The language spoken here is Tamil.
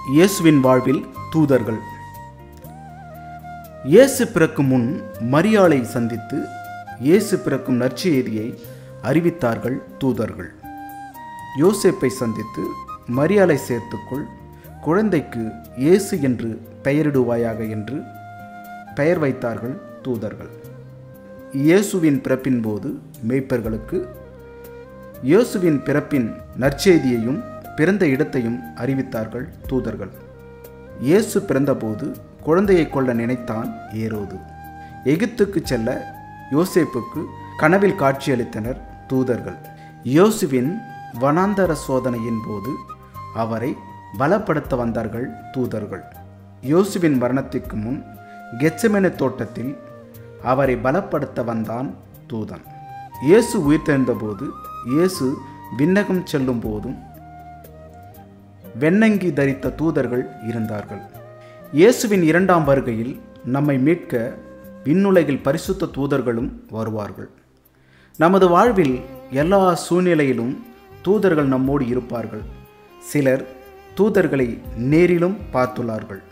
இயேசுவின் வாழ்வில் தூதர்கள் இயேசு பிறக்கும் முன் மரியாளை சந்தித்து இயேசு பிறக்கும் நற்செய்தியை அறிவித்தார்கள் தூதர்கள் யோசேப்பை சந்தித்து மரியாளை சேர்த்துக்கொள் குழந்தைக்கு இயேசு என்று பெயரிடுவாயாக என்று பெயர் வைத்தார்கள் தூதர்கள் இயேசுவின் பிறப்பின் போது மேய்ப்பர்களுக்கு இயேசுவின் பிறப்பின் நற்செய்தியையும் பிறந்த இடத்தையும் அறிவித்தார்கள் தூதர்கள் இயேசு பிறந்தபோது குழந்தையை கொள்ள நினைத்தான் ஏரோது எகிப்துக்கு செல்ல யோசேப்புக்கு கனவில் காட்சியளித்தனர் தூதர்கள் யோசுவின் வனாந்தர சோதனையின் போது அவரை பலப்படுத்த வந்தார்கள் தூதர்கள் யோசுவின் மரணத்திற்கு முன் கெச்சமென தோட்டத்தில் அவரை பலப்படுத்த வந்தான் தூதன் இயேசு உயிர்த்தெழுந்தபோது இயேசு விண்ணகம் செல்லும் போதும் வெண்ணங்கி தரித்த தூதர்கள் இருந்தார்கள் இயேசுவின் இரண்டாம் வருகையில் நம்மை மீட்க விண்ணுலகில் பரிசுத்த தூதர்களும் வருவார்கள் நமது வாழ்வில் எல்லா சூழ்நிலையிலும் தூதர்கள் நம்மோடு இருப்பார்கள் சிலர் தூதர்களை நேரிலும் பார்த்துள்ளார்கள்